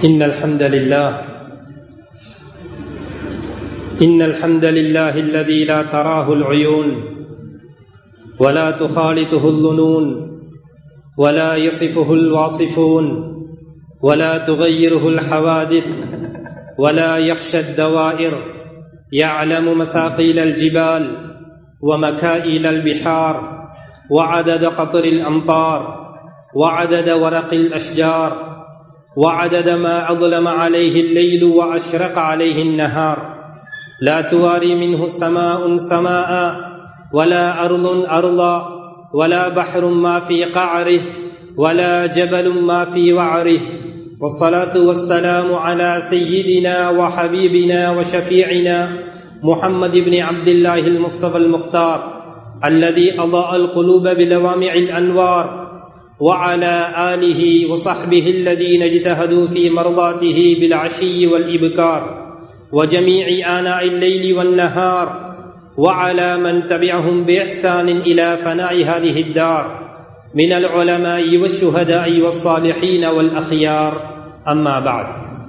إن الحمد لله إن الحمد لله الذي لا تراه العيون ولا تخالطه الظنون ولا يصفه الواصفون ولا تغيره الحوادث ولا يخشى الدوائر يعلم مثاقيل الجبال ومكائل البحار وعدد قطر الأمطار وعدد ورق الأشجار وعدد ما أظلم عليه الليل وأشرق عليه النهار لا تواري منه سماء سماء ولا أرض أرضا ولا بحر ما في قعره ولا جبل ما في وعره والصلاة والسلام على سيدنا وحبيبنا وشفيعنا محمد بن عبد الله المصطفى المختار الذي أضاء القلوب بلوامع الأنوار وعلى آله وصحبه الذين اجتهدوا في مرضاته بالعشي والإبكار وجميع آناء الليل والنهار وعلى من تبعهم بإحسان إلى فناء هذه الدار من العلماء والشهداء والصالحين والأخيار أما بعد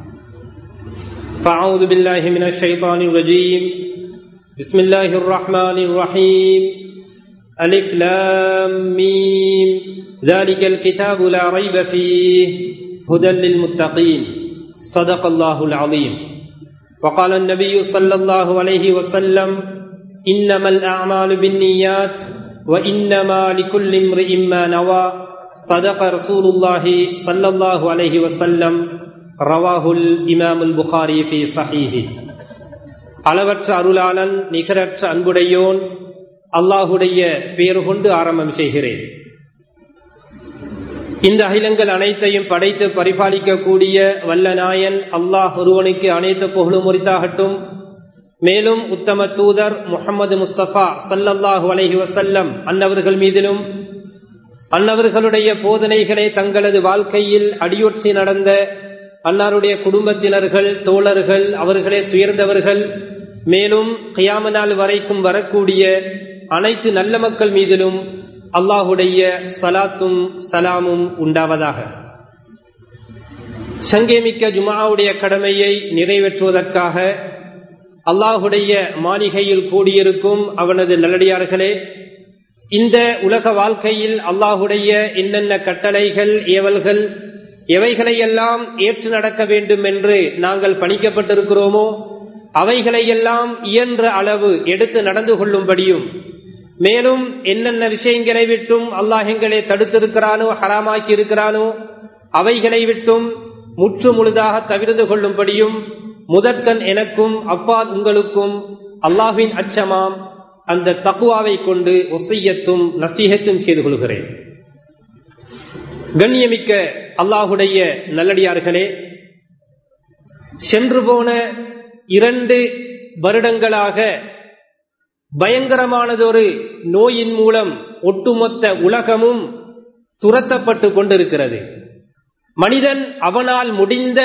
فأعوذ بالله من الشيطان الرجيم بسم الله الرحمن الرحيم ألف لام ميم ذلك الكتاب لا ريب فيه هدى للمتقين صدق الله العظيم وقال النبي صلى الله عليه وسلم إنما الأعمال بالنيات وإنما لكل امرئ ما نوى صدق رسول الله صلى الله عليه وسلم رواه الإمام البخاري في صحيحه அளவற்ற அருளாளன் நிகரற்ற அன்புடையோன் அல்லாஹுடைய பேரு கொண்டு ஆரம்பம் செய்கிறேன் இந்த அகிலங்கள் அனைத்தையும் படைத்து பரிபாலிக்கக்கூடிய வல்ல நாயன் அல்லாஹ் ஒருவனுக்கு அனைத்து புகழும் உரித்தாகட்டும் மேலும் உத்தம தூதர் முகமது முஸ்தபா சல்லல்லாஹு அலஹி வசல்லம் அன்னவர்கள் மீதிலும் அன்னவர்களுடைய போதனைகளை தங்களது வாழ்க்கையில் அடியொற்றி நடந்த அன்னாருடைய குடும்பத்தினர்கள் தோழர்கள் அவர்களே துயர்ந்தவர்கள் மேலும் கியாம நாள் வரைக்கும் வரக்கூடிய அனைத்து நல்ல மக்கள் மீதிலும் அல்லாஹுடைய சலாத்தும் சலாமும் உண்டாவதாக சங்கேமிக்க ஜுமாவுடைய கடமையை நிறைவேற்றுவதற்காக அல்லாஹுடைய மாளிகையில் கூடியிருக்கும் அவனது நல்லடியார்களே இந்த உலக வாழ்க்கையில் அல்லாஹுடைய என்னென்ன கட்டளைகள் ஏவல்கள் எவைகளையெல்லாம் ஏற்று நடக்க வேண்டும் என்று நாங்கள் பணிக்கப்பட்டிருக்கிறோமோ அவைகளையெல்லாம் இயன்ற அளவு எடுத்து நடந்து கொள்ளும்படியும் மேலும் என்னென்ன விஷயங்களை விட்டும் அல்லாஹ் எங்களை தடுத்திருக்கிறானோ ஹராமாக்கி இருக்கிறானோ அவைகளை விட்டும் முற்று முழுதாக தவிர்த்து கொள்ளும்படியும் முதற்கண் எனக்கும் அப்பா உங்களுக்கும் அல்லாஹின் அச்சமாம் அந்த தக்குவாவை கொண்டு ஒசையத்தும் நசீகத்தும் செய்து கொள்கிறேன் கண்ணியமிக்க அல்லாஹுடைய நல்லடியார்களே சென்று போன இரண்டு வருடங்களாக பயங்கரமானதொரு நோயின் மூலம் ஒட்டுமொத்த உலகமும் துரத்தப்பட்டு கொண்டிருக்கிறது மனிதன் அவனால் முடிந்த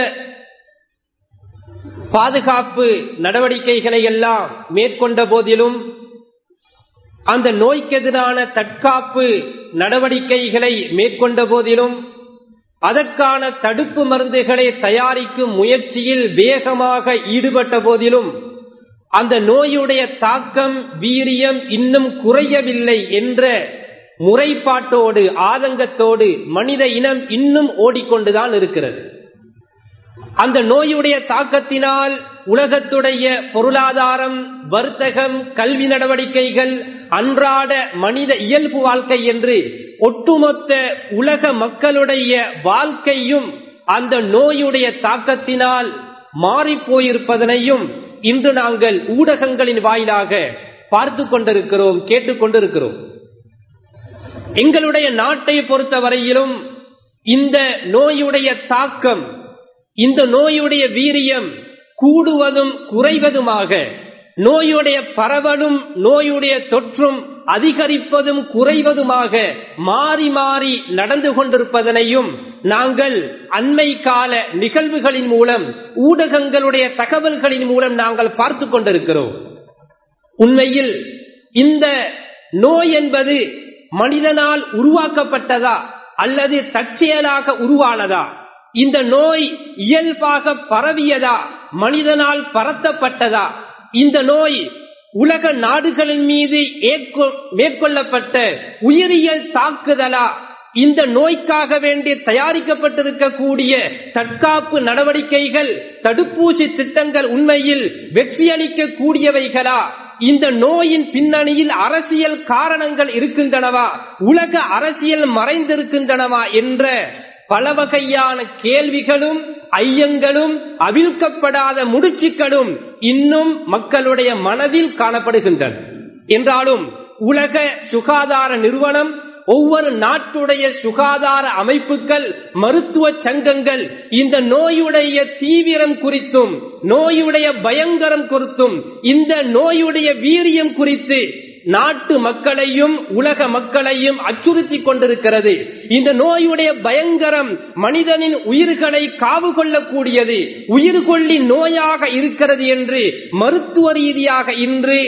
பாதுகாப்பு நடவடிக்கைகளை எல்லாம் மேற்கொண்ட போதிலும் அந்த நோய்க்கு எதிரான தற்காப்பு நடவடிக்கைகளை மேற்கொண்ட போதிலும் அதற்கான தடுப்பு மருந்துகளை தயாரிக்கும் முயற்சியில் வேகமாக ஈடுபட்ட போதிலும் அந்த நோயுடைய தாக்கம் வீரியம் இன்னும் குறையவில்லை என்ற முறைப்பாட்டோடு ஆதங்கத்தோடு மனித இனம் இன்னும் ஓடிக்கொண்டுதான் இருக்கிறது அந்த நோயுடைய தாக்கத்தினால் உலகத்துடைய பொருளாதாரம் வர்த்தகம் கல்வி நடவடிக்கைகள் அன்றாட மனித இயல்பு வாழ்க்கை என்று ஒட்டுமொத்த உலக மக்களுடைய வாழ்க்கையும் அந்த நோயுடைய தாக்கத்தினால் மாறிப்போயிருப்பதனையும் இன்று நாங்கள் ஊடகங்களின் வாயிலாக பார்த்து கொண்டிருக்கிறோம் கேட்டுக்கொண்டிருக்கிறோம் எங்களுடைய நாட்டை பொறுத்தவரையிலும் இந்த நோயுடைய தாக்கம் இந்த நோயுடைய வீரியம் கூடுவதும் குறைவதுமாக நோயுடைய பரவலும் நோயுடைய தொற்றும் அதிகரிப்பதும் குறைவதுமாக மாறி மாறி நடந்து கொண்டிருப்பதனையும் நாங்கள் அண்மை கால நிகழ்வுகளின் மூலம் ஊடகங்களுடைய தகவல்களின் மூலம் நாங்கள் பார்த்து கொண்டிருக்கிறோம் உண்மையில் இந்த நோய் என்பது மனிதனால் உருவாக்கப்பட்டதா அல்லது தற்செயலாக உருவானதா இந்த நோய் இயல்பாக பரவியதா மனிதனால் பரத்தப்பட்டதா இந்த நோய் உலக நாடுகளின் மீது மேற்கொள்ளப்பட்ட உயிரியல் தாக்குதலா இந்த நோய்க்காக வேண்டி தயாரிக்கப்பட்டிருக்கக்கூடிய தற்காப்பு நடவடிக்கைகள் தடுப்பூசி திட்டங்கள் உண்மையில் வெற்றியளிக்க கூடியவைகளா இந்த நோயின் பின்னணியில் அரசியல் காரணங்கள் இருக்கின்றனவா உலக அரசியல் மறைந்திருக்கின்றனவா என்ற பல வகையான கேள்விகளும் ஐயங்களும் அவிழ்க்கப்படாத முடிச்சுக்களும் இன்னும் மக்களுடைய மனதில் காணப்படுகின்றன என்றாலும் உலக சுகாதார நிறுவனம் ஒவ்வொரு நாட்டுடைய சுகாதார அமைப்புகள் மருத்துவ சங்கங்கள் இந்த நோயுடைய தீவிரம் குறித்தும் நோயுடைய பயங்கரம் குறித்தும் இந்த நோயுடைய வீரியம் குறித்து நாட்டு மக்களையும் உலக மக்களையும் அச்சுறுத்தி கொண்டிருக்கிறது இந்த நோயுடைய பயங்கரம் மனிதனின் உயிர்களை காவு கொள்ளக்கூடியது உயிர்கொள்ளி நோயாக இருக்கிறது என்று மருத்துவ ரீதியாக இன்று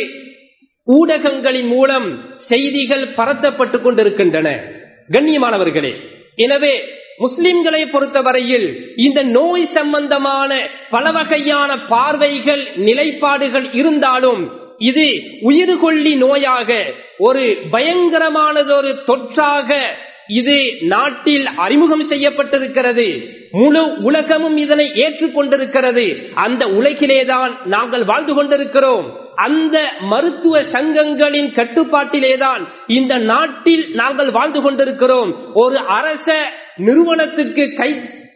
ஊடகங்களின் மூலம் செய்திகள் பரத்தப்பட்டுக் கொண்டிருக்கின்றன கண்ணியமானவர்களே எனவே முஸ்லிம்களை பொறுத்தவரையில் இந்த நோய் சம்பந்தமான பல வகையான பார்வைகள் நிலைப்பாடுகள் இருந்தாலும் இது உயிர்கொல்லி நோயாக ஒரு பயங்கரமானதொரு தொற்றாக இது நாட்டில் அறிமுகம் செய்யப்பட்டிருக்கிறது முழு உலகமும் இதனை ஏற்றுக்கொண்டிருக்கிறது அந்த உலகிலேதான் நாங்கள் வாழ்ந்து கொண்டிருக்கிறோம் அந்த மருத்துவ சங்கங்களின் கட்டுப்பாட்டிலேதான் இந்த நாட்டில் நாங்கள் வாழ்ந்து கொண்டிருக்கிறோம் ஒரு அரச நிறுவனத்துக்கு கை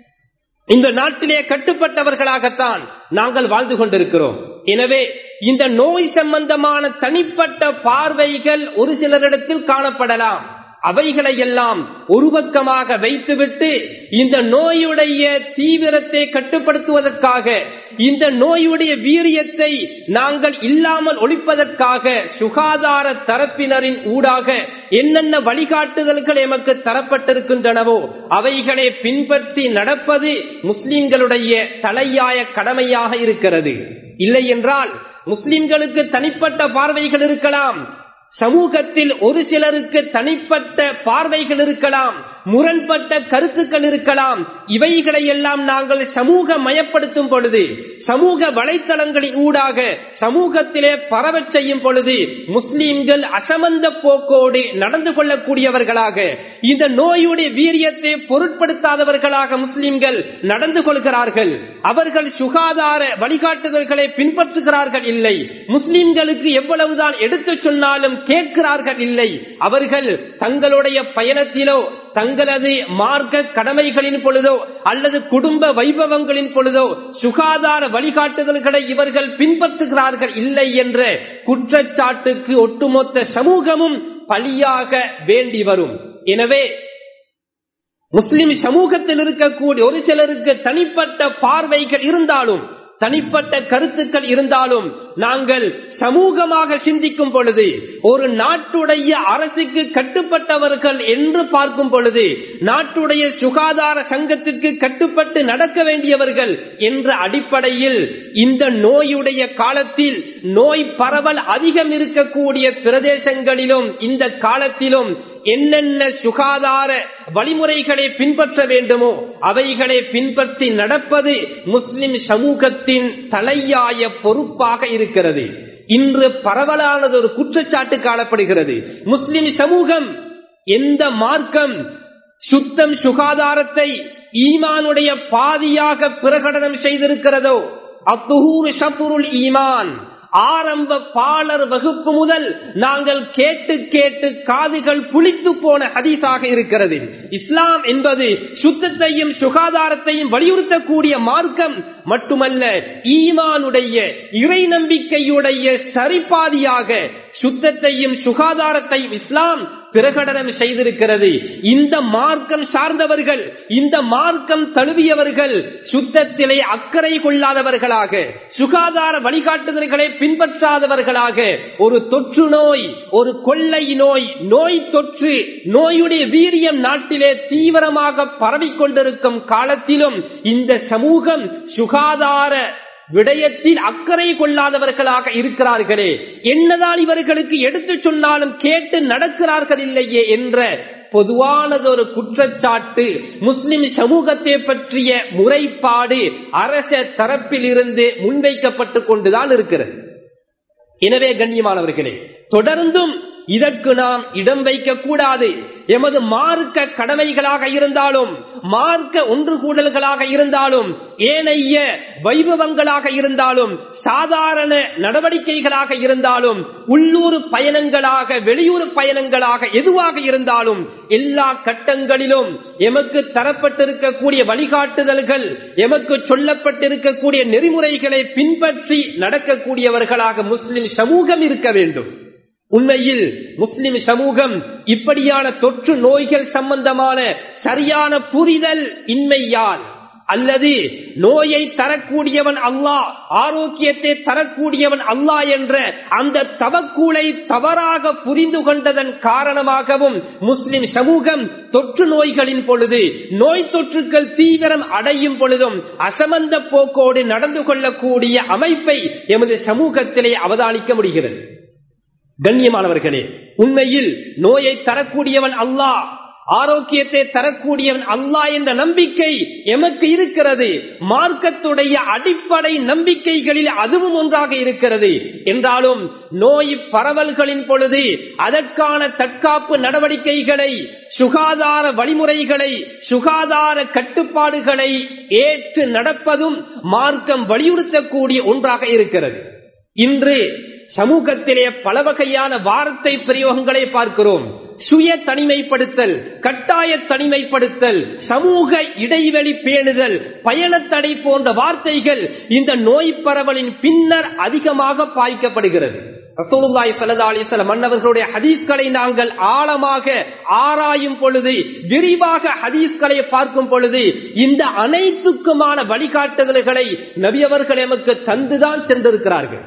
இந்த நாட்டிலே கட்டுப்பட்டவர்களாகத்தான் நாங்கள் வாழ்ந்து கொண்டிருக்கிறோம் எனவே இந்த நோய் சம்பந்தமான தனிப்பட்ட பார்வைகள் ஒரு சிலரிடத்தில் காணப்படலாம் அவைகளை எல்லாம் ஒரு பக்கமாக வைத்துவிட்டு இந்த நோயுடைய தீவிரத்தை கட்டுப்படுத்துவதற்காக இந்த நோயுடைய வீரியத்தை நாங்கள் இல்லாமல் ஒழிப்பதற்காக சுகாதார தரப்பினரின் ஊடாக என்னென்ன வழிகாட்டுதல்கள் எமக்கு தரப்பட்டிருக்கின்றனவோ அவைகளை பின்பற்றி நடப்பது முஸ்லிம்களுடைய தலையாய கடமையாக இருக்கிறது இல்லை என்றால் முஸ்லிம்களுக்கு தனிப்பட்ட பார்வைகள் இருக்கலாம் சமூகத்தில் ஒரு சிலருக்கு தனிப்பட்ட பார்வைகள் இருக்கலாம் முரண்பட்ட கருத்துக்கள் இருக்கலாம் இவைகளை எல்லாம் நாங்கள் சமூக மயப்படுத்தும் பொழுது சமூக வலைத்தளங்களின் ஊடாக சமூகத்திலே பரவச் செய்யும் பொழுது முஸ்லீம்கள் அசமந்த போக்கோடு நடந்து கொள்ளக்கூடியவர்களாக இந்த நோயுடைய வீரியத்தை பொருட்படுத்தாதவர்களாக முஸ்லிம்கள் நடந்து கொள்கிறார்கள் அவர்கள் சுகாதார வழிகாட்டுதல்களை பின்பற்றுகிறார்கள் இல்லை முஸ்லிம்களுக்கு எவ்வளவுதான் எடுத்துச் சொன்னாலும் கேட்கிறார்கள் இல்லை அவர்கள் தங்களுடைய பயணத்திலோ தங்களது மார்க்க கடமைகளின் பொழுதோ அல்லது குடும்ப வைபவங்களின் பொழுதோ சுகாதார வழிகாட்டுதல்களை இவர்கள் பின்பற்றுகிறார்கள் இல்லை என்ற குற்றச்சாட்டுக்கு ஒட்டுமொத்த சமூகமும் பலியாக வேண்டி வரும் எனவே முஸ்லிம் சமூகத்தில் இருக்கக்கூடிய ஒரு சிலருக்கு தனிப்பட்ட பார்வைகள் இருந்தாலும் தனிப்பட்ட கருத்துக்கள் இருந்தாலும் நாங்கள் சமூகமாக சிந்திக்கும் பொழுது ஒரு நாட்டுடைய அரசுக்கு கட்டுப்பட்டவர்கள் என்று பார்க்கும் பொழுது நாட்டுடைய சுகாதார சங்கத்திற்கு கட்டுப்பட்டு நடக்க வேண்டியவர்கள் என்ற அடிப்படையில் இந்த நோயுடைய காலத்தில் நோய் பரவல் அதிகம் இருக்கக்கூடிய பிரதேசங்களிலும் இந்த காலத்திலும் என்னென்ன சுகாதார வழிமுறைகளை பின்பற்ற வேண்டுமோ அவைகளை பின்பற்றி நடப்பது முஸ்லிம் சமூகத்தின் தலையாய பொறுப்பாக இருக்கிறது இன்று பரவலானது ஒரு குற்றச்சாட்டு காணப்படுகிறது முஸ்லிம் சமூகம் எந்த மார்க்கம் சுத்தம் சுகாதாரத்தை ஈமானுடைய பாதியாக பிரகடனம் செய்திருக்கிறதோ அத்துஹூர் ஷத்துருல் ஈமான் ஆரம்ப பாலர் வகுப்பு முதல் நாங்கள் கேட்டு கேட்டு காதுகள் புளித்து போன ஹதீஸாக இருக்கிறது இஸ்லாம் என்பது சுத்தத்தையும் சுகாதாரத்தையும் வலியுறுத்தக்கூடிய மார்க்கம் மட்டுமல்ல ஈமானுடைய இறை நம்பிக்கையுடைய சரிபாதியாக சுத்தத்தையும் சுகாதாரத்தையும் இஸ்லாம் பிரகடனம் செய்திருக்கிறது இந்த மார்க்கம் சார்ந்தவர்கள் இந்த மார்க்கம் தழுவியவர்கள் சுத்தத்திலே அக்கறை கொள்ளாதவர்களாக சுகாதார வழிகாட்டுதல்களை பின்பற்றாதவர்களாக ஒரு தொற்று நோய் ஒரு கொள்ளை நோய் நோய் தொற்று நோயுடைய வீரியம் நாட்டிலே தீவிரமாக பரவிக்கொண்டிருக்கும் காலத்திலும் இந்த சமூகம் சுகாதார விடயத்தில் அக்கறை கொள்ளாதவர்களாக இருக்கிறார்களே என்னதான் இவர்களுக்கு எடுத்து சொன்னாலும் கேட்டு நடக்கிறார்கள் இல்லையே என்ற பொதுவானதொரு குற்றச்சாட்டு முஸ்லிம் சமூகத்தை பற்றிய முறைப்பாடு அரச தரப்பில் இருந்து முன்வைக்கப்பட்டு கொண்டுதான் இருக்கிறது எனவே கண்ணியமானவர்களே தொடர்ந்தும் இதற்கு நாம் இடம் வைக்க கூடாது எமது மார்க்க கடமைகளாக இருந்தாலும் மார்க்க ஒன்று கூடல்களாக இருந்தாலும் ஏனைய வைபவங்களாக இருந்தாலும் சாதாரண நடவடிக்கைகளாக இருந்தாலும் உள்ளூர் பயணங்களாக வெளியூர் பயணங்களாக எதுவாக இருந்தாலும் எல்லா கட்டங்களிலும் எமக்கு தரப்பட்டிருக்கக்கூடிய வழிகாட்டுதல்கள் எமக்கு சொல்லப்பட்டிருக்கக்கூடிய நெறிமுறைகளை பின்பற்றி நடக்கக்கூடியவர்களாக முஸ்லிம் சமூகம் இருக்க வேண்டும் உண்மையில் முஸ்லிம் சமூகம் இப்படியான தொற்று நோய்கள் சம்பந்தமான சரியான புரிதல் இன்மையால் அல்லது நோயை தரக்கூடியவன் அல்லாஹ் ஆரோக்கியத்தை தரக்கூடியவன் அல்லாஹ் என்ற அந்த தவக்கூளை தவறாக புரிந்து கொண்டதன் காரணமாகவும் முஸ்லிம் சமூகம் தொற்று நோய்களின் பொழுது நோய் தொற்றுக்கள் தீவிரம் அடையும் பொழுதும் அசமந்த போக்கோடு நடந்து கொள்ளக்கூடிய அமைப்பை எமது சமூகத்திலே அவதானிக்க முடிகிறது கண்ணியமானவர்களே உண்மையில் நோயை தரக்கூடியவன் அல்லாஹ் ஆரோக்கியத்தை தரக்கூடியவன் அல்லாஹ் என்ற நம்பிக்கை எமக்கு இருக்கிறது மார்க்கத்துடைய அடிப்படை நம்பிக்கைகளில் அதுவும் ஒன்றாக இருக்கிறது என்றாலும் நோய் பரவல்களின் பொழுது அதற்கான தற்காப்பு நடவடிக்கைகளை சுகாதார வழிமுறைகளை சுகாதார கட்டுப்பாடுகளை ஏற்று நடப்பதும் மார்க்கம் வலியுறுத்தக்கூடிய ஒன்றாக இருக்கிறது இன்று சமூகத்திலே பல வகையான வார்த்தை பிரயோகங்களை பார்க்கிறோம் சுய தனிமைப்படுத்தல் கட்டாய தனிமைப்படுத்தல் சமூக இடைவெளி பேணுதல் பயணத்தடை போன்ற வார்த்தைகள் இந்த நோய் பரவலின் பின்னர் அதிகமாக பாய்க்கப்படுகிறது ரசூலுல்லாஹி ஸல்லல்லாஹு அலைஹி வஸல்லம் மன்னவர்களுடைய ஹதீஸ்களை நாங்கள் ஆழமாக ஆராயும் பொழுது விரிவாக ஹதீஸ்களை பார்க்கும் பொழுது இந்த அனைத்துக்குமான வழிகாட்டுதல்களை நபியவர்கள் எமக்கு தந்துதான் சென்றிருக்கிறார்கள்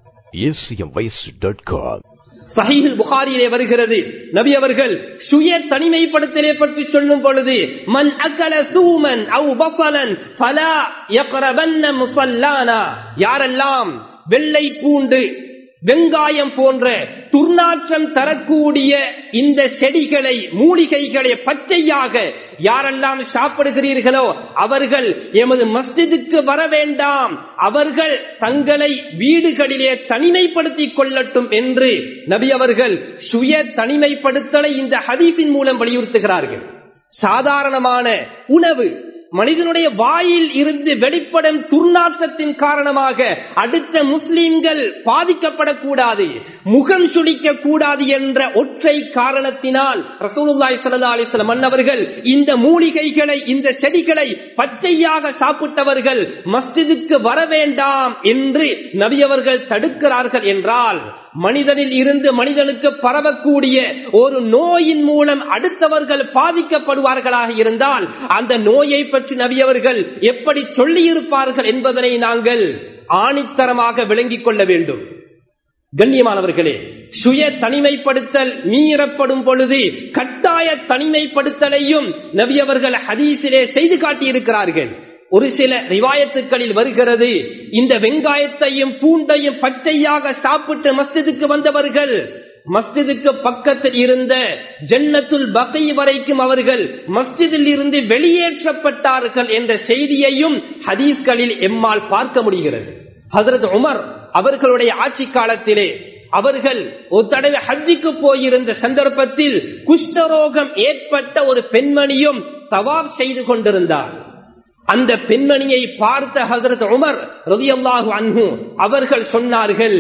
acmvoice.com சஹீஹுல் புகாரியிலே வருகிறது நபி அவர்கள் சுய தனிமைப்படுத்தலை பற்றி சொல்லும் பொழுது மன் அக்கல சூமன் அவு பஃபலன் ஃபலா யக்ரபன்ன முஸல்லானா யாரெல்லாம் வெள்ளை பூண்டு வெங்காயம் போன்ற துர்நாற்றம் தரக்கூடிய இந்த செடிகளை மூலிகைகளை பச்சையாக யாரெல்லாம் சாப்பிடுகிறீர்களோ அவர்கள் எமது மஸ்ஜிதுக்கு வர வேண்டாம் அவர்கள் தங்களை வீடுகளிலே தனிமைப்படுத்திக் கொள்ளட்டும் என்று நபி அவர்கள் சுய தனிமைப்படுத்தலை இந்த ஹதீஸின் மூலம் வலியுறுத்துகிறார்கள் சாதாரணமான உணவு மனிதனுடைய வாயில் இருந்து வெளிப்படும் துர்நாற்றத்தின் காரணமாக அடுத்த முஸ்லிம்கள் பாதிக்கப்படக்கூடாது முகம் சுளிக்க கூடாது என்ற ஒற்றை காரணத்தினால் ரசூலுல்லாய் சல்லா அலிஸ்லம் மன்னவர்கள் இந்த மூலிகைகளை இந்த செடிகளை பச்சையாக சாப்பிட்டவர்கள் மஸ்ஜிதுக்கு வர வேண்டாம் என்று நபியவர்கள் தடுக்கிறார்கள் என்றால் மனிதனில் இருந்து மனிதனுக்கு பரவக்கூடிய ஒரு நோயின் மூலம் அடுத்தவர்கள் பாதிக்கப்படுவார்களாக இருந்தால் அந்த நோயை பற்றி நபியவர்கள் எப்படி சொல்லியிருப்பார்கள் என்பதனை நாங்கள் ஆணித்தரமாக விளங்கிக் கொள்ள வேண்டும் கண்ணியமானவர்களே சுய தனிமைப்படுத்தல் மீறப்படும் பொழுது கட்டாய தனிமைப்படுத்தலையும் நபியவர்கள் ஹதீஸிலே செய்து காட்டியிருக்கிறார்கள் ஒரு சில ரிவாயத்துக்களில் வருகிறது இந்த வெங்காயத்தையும் பூண்டையும் பச்சையாக சாப்பிட்டு மஸ்ஜிதுக்கு வந்தவர்கள் மஸ்ஜிதுக்கு பக்கத்தில் இருந்த ஜன்னத்துல் பகை வரைக்கும் அவர்கள் மஸ்ஜிதில் இருந்து வெளியேற்றப்பட்டார்கள் என்ற செய்தியையும் ஹதீஸ்களில் எம்மால் பார்க்க முடிகிறது ஹசரத் உமர் அவர்களுடைய ஆட்சி காலத்திலே அவர்கள் ஒரு தடவை ஹஜ்ஜிக்கு போயிருந்த சந்தர்ப்பத்தில் குஷ்டரோகம் ஏற்பட்ட ஒரு பெண்மணியும் தவாப் செய்து கொண்டிருந்தார் அந்த பெண்மணியை பார்த்த ஹசரத் உமர் ரதியல்லாஹு அன்ஹு அவர்கள் சொன்னார்கள்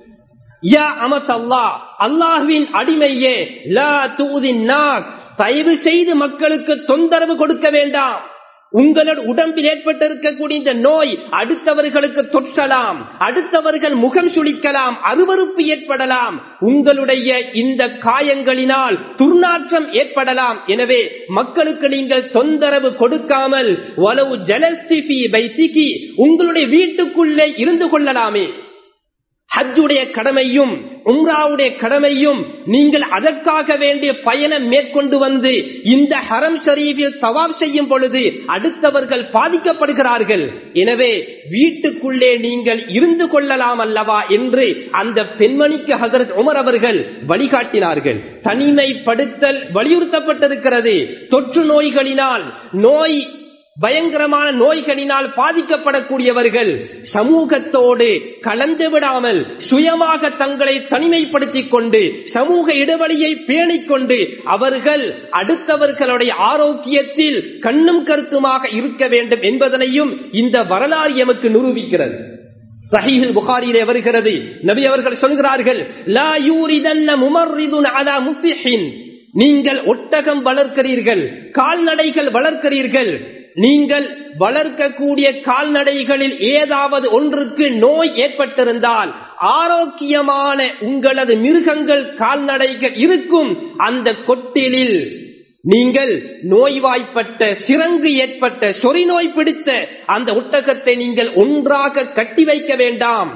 யா அமத் அல்லாஹ் அல்லாஹ்வின் அடிமையே லா தூதின் நாஸ் தயவு செய்து மக்களுக்கு தொந்தரவு கொடுக்க வேண்டாம் உங்களோட உடம்பில் ஏற்பட்டிருக்கக்கூடிய இந்த நோய் அடுத்தவர்களுக்கு தொற்றலாம் அடுத்தவர்கள் முகம் சுளிக்கலாம் அருவறுப்பு ஏற்படலாம் உங்களுடைய இந்த காயங்களினால் துர்நாற்றம் ஏற்படலாம் எனவே மக்களுக்கு நீங்கள் தொந்தரவு கொடுக்காமல் வலவு ஜலசிபி பைசிகி உங்களுடைய வீட்டுக்குள்ளே இருந்து கொள்ளலாமே ஹஜ்ஜுடைய கடமையும் உம்ராவுடைய கடமையும் நீங்கள் அதற்காக வேண்டிய பயணம் மேற்கொண்டு வந்து இந்த ஹரம் ஷரீஃபில் தவாப் செய்யும் பொழுது அடுத்தவர்கள் பாதிக்கப்படுகிறார்கள் எனவே வீட்டுக்குள்ளே நீங்கள் இருந்து கொள்ளலாம் அல்லவா என்று அந்த பெண்மணிக்கு ஹசரத் உமர் அவர்கள் வழிகாட்டினார்கள் தனிமைப்படுத்தல் வலியுறுத்தப்பட்டிருக்கிறது தொற்று நோய்களினால் நோய் பயங்கரமான நோய்களினால் பாதிக்கப்படக்கூடியவர்கள் சமூகத்தோடு கலந்து விடாமல் சுயமாக தங்களை தனிமைப்படுத்திக் கொண்டு சமூக இடைவெளியை பேணிக் கொண்டு அவர்கள் அடுத்தவர்களுடைய ஆரோக்கியத்தில் கண்ணும் கருத்துமாக இருக்க வேண்டும் என்பதனையும் இந்த வரலாறு எமக்கு நிரூபிக்கிறது சஹீஹில் புகாரியிலே வருகிறது நபி அவர்கள் சொல்கிறார்கள் லா யூரிதன்ன முமர்ரிதுன் அலா முஸ்லிஹின் நீங்கள் ஒட்டகம் வளர்க்கிறீர்கள் கால்நடைகள் வளர்க்கிறீர்கள் நீங்கள் வளர்க்கக்கூடிய கால்நடைகளில் ஏதாவது ஒன்றுக்கு நோய் ஏற்பட்டிருந்தால் ஆரோக்கியமான உங்களது மிருகங்கள் கால்நடைகள் இருக்கும் அந்த கொட்டிலில் நீங்கள் நோய்வாய்ப்பட்ட சிறங்கு ஏற்பட்ட சொறி நோய் பிடித்த அந்த ஒட்டகத்தை நீங்கள் ஒன்றாக கட்டி வைக்க வேண்டாம்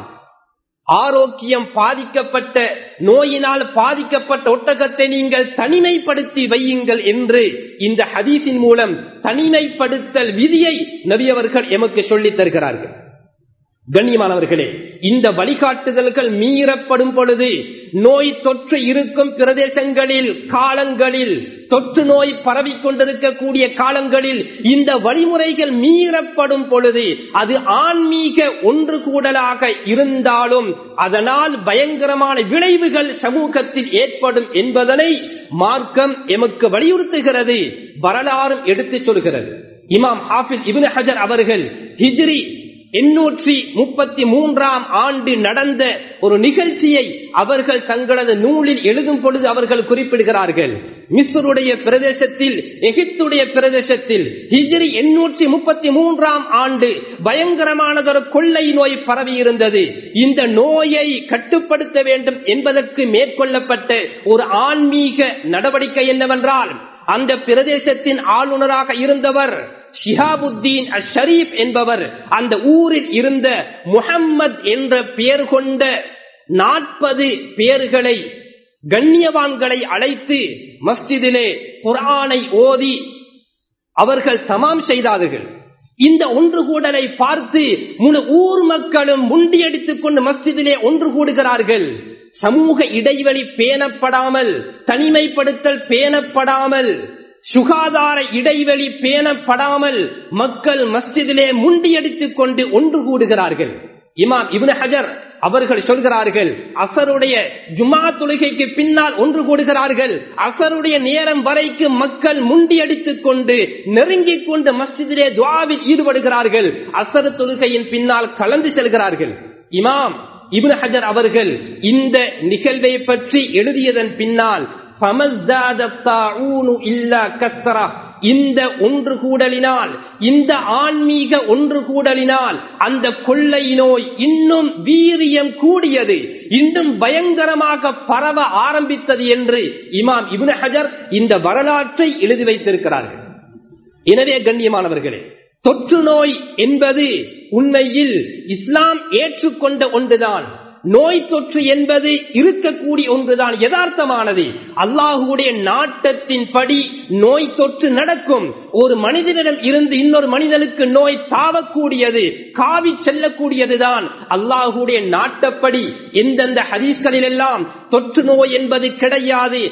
ஆரோக்கியம் பாதிக்கப்பட்ட நோயினால் பாதிக்கப்பட்ட ஒட்டகத்தை நீங்கள் தனிமைப்படுத்தி வையுங்கள் என்று இந்த ஹதீஸின் மூலம் தனிமைப்படுத்தல் விதியை நபியவர்கள் எமக்கு சொல்லித் தருகிறார்கள் கண்ணியமானவர்களே இந்த வழிகாட்டுதல்கள் மீறப்படும் பொழுது நோய் தொற்று இருக்கும் பிரதேசங்களில் காலங்களில் தொற்று நோய் பரவி கொண்டிருக்கக்கூடிய காலங்களில் இந்த வழிமுறைகள் மீறப்படும் பொழுது அது ஆன்மீக ஒன்று கூடலாக இருந்தாலும் அதனால் பயங்கரமான விளைவுகள் சமூகத்தில் ஏற்படும் என்பதனை மார்க்கம் எமக்கு வலியுறுத்துகிறது வரலாறும் எடுத்துச் சொல்கிறது இமாம் ஹாஃபிஸ் இபின் ஹஜர் அவர்கள் ஹிஜ்ரி எண்ணூற்றி முப்பத்தி மூன்றாம் ஆண்டு நடந்த ஒரு நிகழ்ச்சியை அவர்கள் தங்களது நூலில் எழுதும் பொழுது அவர்கள் குறிப்பிடுகிறார்கள் மிஸ்ருடைய பிரதேசத்தில் எகிப்துடைய பிரதேசத்தில் ஹிஜ்ரி எண்ணூற்றி முப்பத்தி மூன்றாம் ஆண்டு பயங்கரமானதொரு கொள்ளை நோய் பரவி இருந்தது இந்த நோயை கட்டுப்படுத்த வேண்டும் என்பதற்கு மேற்கொள்ளப்பட்ட ஒரு ஆன்மீக நடவடிக்கை என்னவென்றால் அந்த பிரதேசத்தின் ஆளுநராக இருந்தவர் ஷிஹாபுத்தீன் ஷரீப் என்பவர் அந்த ஊரில் இருந்த முகம்மது என்ற பெயர் கொண்ட நாற்பது பேர்களை கண்ணியவான்களை அழைத்து மஸ்ஜிதிலே குரானை ஓதி அவர்கள் தமாம் செய்தார்கள் இந்த ஒன்று கூடலை பார்த்து முழு ஊர் மக்களும் முண்டியடித்துக் கொண்டு மஸ்ஜிதிலே ஒன்று கூடுகிறார்கள் சமூக இடைவெளி பேணப்படாமல் தனிமைப்படுத்தல் பேணப்படாமல் சுகாதார இடைவெளி பேணப்படாமல் மக்கள் மஸ்ஜிதிலே முண்டியடித்துக் கொண்டு ஒன்று கூடுகிறார்கள் இமாம் இப்னு ஹஜர் அவர்கள் சொல்கிறார்கள் அசருடைய ஜுமா தொழுகைக்கு பின்னால் ஒன்று கூடுகிறார்கள் அசருடைய நேரம் வரைக்கு மக்கள் முண்டியடித்துக் கொண்டு நெருங்கிக் கொண்டு மஸ்ஜிதிலே துவாவில் ஈடுபடுகிறார்கள் அசரு தொழுகையின் பின்னால் கலந்து செல்கிறார்கள் இமாம் இப்னு ஹஜர் அவர்கள் இந்த நிகழ்வை பற்றி எழுதியதன் பின்னால் இந்த ஒன்று கூடலினால் இந்த ஆன்மீக ஒன்று கூடலினால் அந்த கொள்ளை நோய் இன்னும் வீரியம் கூடியது இன்னும் பயங்கரமாக பரவ ஆரம்பித்தது என்று இமாம் இப்னு ஹஜர் இந்த வரலாற்றை எழுதி வைத்திருக்கிறார்கள் எனவே கண்ணியமானவர்களே தொற்று நோய் என்பது உண்மையில் இஸ்லாம் ஏற்றுக்கொண்ட ஒன்றுதான் நோய் தொற்று என்பது இருக்கக்கூடிய ஒன்றுதான் யதார்த்தமானது அல்லாஹுடைய நாட்டத்தின் படி நோய் தொற்று நடக்கும் ஒரு மனிதனிடம் இருந்து இன்னொரு மனிதனுக்கு நோய் தாவக்கூடியது காவி செல்லக்கூடியதுதான் அல்லாஹுடைய நாட்டப்படி எந்தெந்த ஹதீஸ்களில் எல்லாம் தொற்று நோய் என்பது கிடையாது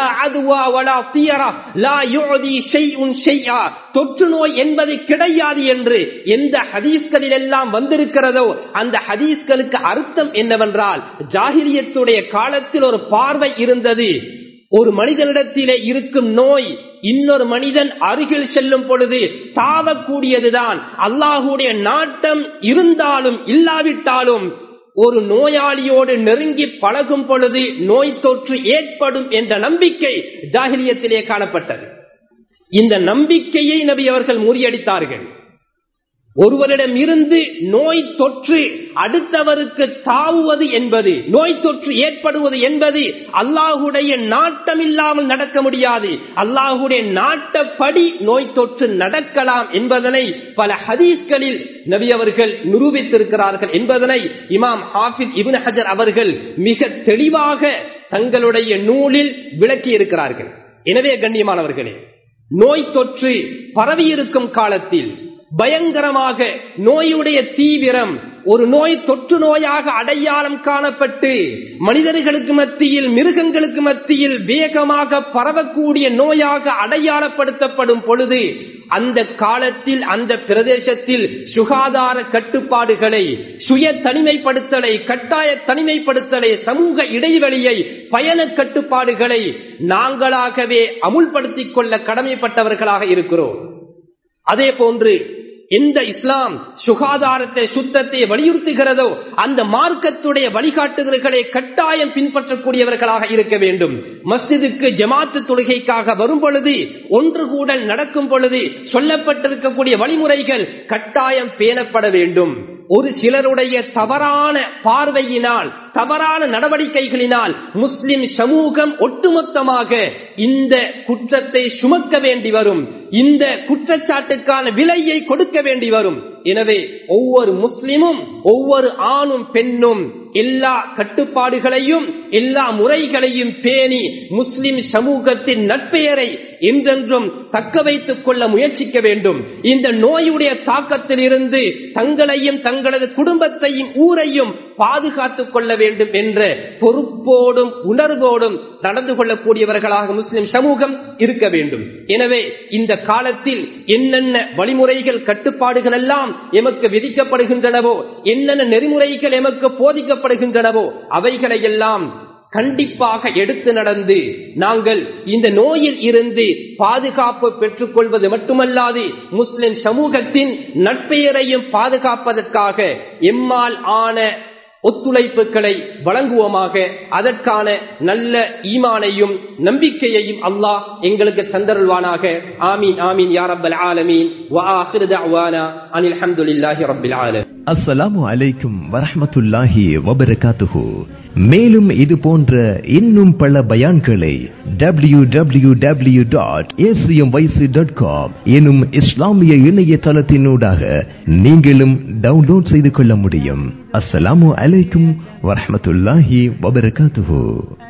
தொற்று நோய் என்பது கிடையாது என்று எந்த ஹதீஸ்களில் எல்லாம் வந்திருக்கிறதோ அந்த ஹதீஸ்களுக்கு அர்த்தம் என்னவென்றால் ஜாகிரியத்துடைய காலத்தில் ஒரு பார்வை இருந்தது ஒரு மனிதனிடத்திலே இருக்கும் நோய் இன்னொரு மனிதன் அருகில் செல்லும் பொழுது தாவக்கூடியதுதான் அல்லாஹுடைய நாட்டம் இருந்தாலும் இல்லாவிட்டாலும் ஒரு நோயாளியோடு நெருங்கி பழகும் பொழுது நோய் தொற்று ஏற்படும் என்ற நம்பிக்கை ஜாகிலியத்திலே காணப்பட்டது இந்த நம்பிக்கையை நபி அவர்கள் முறியடித்தார்கள் ஒருவரிடம் இருந்து நோய் தொற்று அடுத்தவருக்கு தாவுவது என்பது நோய் தொற்று ஏற்படுவது என்பது அல்லாஹுடைய நாட்டம் இல்லாமல் நடக்க முடியாது அல்லாஹுடைய நாட்டப்படி நோய் தொற்று நடக்கலாம் என்பதனை பல ஹதீஸ்களில் நபி அவர்கள் நிரூபித்திருக்கிறார்கள் என்பதனை இமாம் ஹாஃபித் இபின் ஹஜர் அவர்கள் மிக தெளிவாக தங்களுடைய நூலில் விளக்கி இருக்கிறார்கள் எனவே கண்ணியமானவர்களே நோய் தொற்று பரவியிருக்கும் காலத்தில் பயங்கரமாக நோயுடைய தீவிரம் ஒரு நோய் தொற்று நோயாக அடையாளம் காணப்பட்டு மனிதர்களுக்கு மத்தியில் மிருகங்களுக்கு மத்தியில் வேகமாக பரவக்கூடிய நோயாக அடையாளப்படுத்தப்படும் பொழுது அந்த காலத்தில் அந்த பிரதேசத்தில் சுகாதார கட்டுப்பாடுகளை சுய தனிமைப்படுத்தலை கட்டாய தனிமைப்படுத்தலை சமூக இடைவெளியை பயண கட்டுப்பாடுகளை நாங்களாகவே அமுல்படுத்திக் கொள்ள கடமைப்பட்டவர்களாக இருக்கிறோம் அதே போன்று எந்த இஸ்லாம் சுகாதாரத்தை சுத்தத்தை வலியுறுத்துகிறதோ அந்த மார்க்கத்துடைய வழிகாட்டுதல்களை கட்டாயம் பின்பற்றக்கூடியவர்களாக இருக்க வேண்டும் மஸ்ஜிதுக்கு ஜமாத்து தொழுகைக்காக வரும் பொழுது ஒன்று கூடல் நடக்கும் பொழுது சொல்லப்பட்டிருக்கக்கூடிய வழிமுறைகள் கட்டாயம் பேணப்பட வேண்டும் ஒரு சிலருடைய தவறான பார்வையினால் தவறான நடவடிக்கைகளினால் முஸ்லிம் சமூகம் ஒட்டுமொத்தமாக இந்த குற்றத்தை சுமக்க வேண்டி வரும் இந்த குற்றச்சாட்டுக்கான விலையை கொடுக்க வேண்டி வரும் எனவே ஒவ்வொரு முஸ்லிமும் ஒவ்வொரு ஆணும் பெண்ணும் எல்லா கட்டுப்பாடுகளையும் எல்லா முறைகளையும் பேணி முஸ்லிம் சமூகத்தின் நட்பெயரை என்றென்றும் தக்க வைத்துக் கொள்ள முயற்சிக்க வேண்டும் இந்த நோயுடைய தாக்கத்தில் இருந்து தங்களையும் தங்களது குடும்பத்தையும் ஊரையும் பாதுகாத்துக் கொள்ள வேண்டும் என்ற பொறுப்போடும் உணர்வோடும் நடந்து கொள்ளக்கூடியவர்களாக முஸ்லிம் சமூகம் இருக்க வேண்டும் எனவே இந்த காலத்தில் என்னென்ன வழிமுறைகள் கட்டுப்பாடுகள் எல்லாம் எமக்கு விதிக்கப்படுகின்றனவோ என்னென்ன நெறிமுறைகள் எமக்கு போதிக்கப்படுகின்றனவோ அவைகளை எல்லாம் கண்டிப்பாக எடுத்து நடந்து நாங்கள் இந்த நோயில் இருந்து பாதுகாப்பு பெற்றுக் கொள்வது மட்டுமல்லாது முஸ்லிம் சமூகத்தின் நட்பெயரையும் பாதுகாப்பதற்காக எம்மால் ஆன ஒத்துழைப்புகளை வழங்குவோமாக அதற்கான நல்ல ஈமானையும் நம்பிக்கையையும் அல்லாஹ் எங்களுக்கு தந்தருள்வானாக ஆமீன் ஆமீன் யா ரப்பல் ஆலமீன் வ ஆகிரு தஅவானா அனில் ஹம்துலில்லாஹி ரப்பில் ஆலமீன் அஸ்ஸலாமு அலைக்கும் வரஹ்மத்துல்லாஹி வபரகாத்துஹு மேலும் இது போன்ற இன்னும் பல பயான்களை W W W dot dot com எனும் இஸ்லாமிய இணையதளத்தினூடாக நீங்களும் டவுன்லோட் செய்து கொள்ள முடியும் அஸ்ஸலாமு அலைக்கும் வரஹ்மத்துல்லாஹி வபரகாத்துஹு